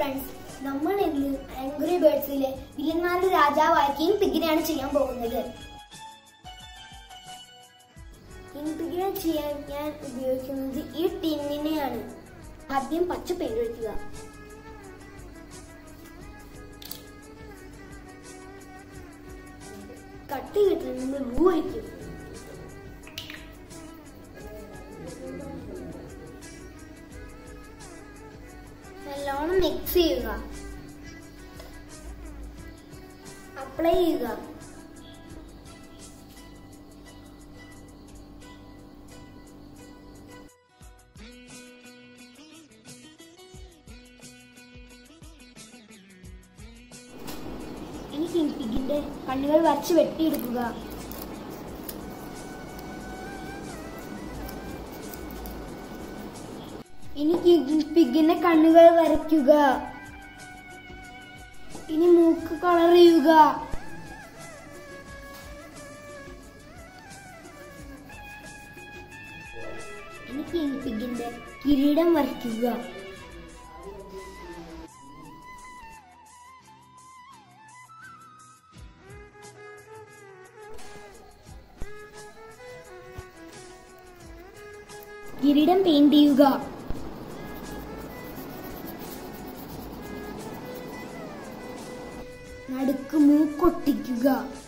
friends നമ്മൾ ഇന്ന് angry ബേർഡ്സിലെ വില്ലന്മാരുടെ രാജാവായ കിങ് പിഗിനെയാണ് ചെയ്യാൻ പോകുന്നത് കിങ് പിഗിനെ ചെയ്യാൻ ഞാൻ ഉപയോഗിക്കുന്നത് ഈ ടിന്നിനെയാണ് ആദ്യം പച്ച പെയിന്റ് ഒഴിക്കുക കട്ടി കിട്ടുന്ന നമ്മൾ ബ്ലൂ ഒഴിക്കും നല്ലോണം മിക്സ് ചെയ്യുക അപ്ലൈ ചെയ്യുക ഇനി കിങ് പിഗിന്റെ കണ്ണുകൾ വരച്ച് വെട്ടിയെടുക്കുക ഇനി കിങ് പിഗിന്റെ കണ്ണുകൾ വരയ്ക്കുക ഇനി മൂക്ക് കളർ ചെയ്യുക ഇനി കിങ് പിഗിന്റെ കിരീടം വരയ്ക്കുക കിരീടം പെയിന്റ് ചെയ്യുക നടുക്ക് മൂക്കൊട്ടിക്കുക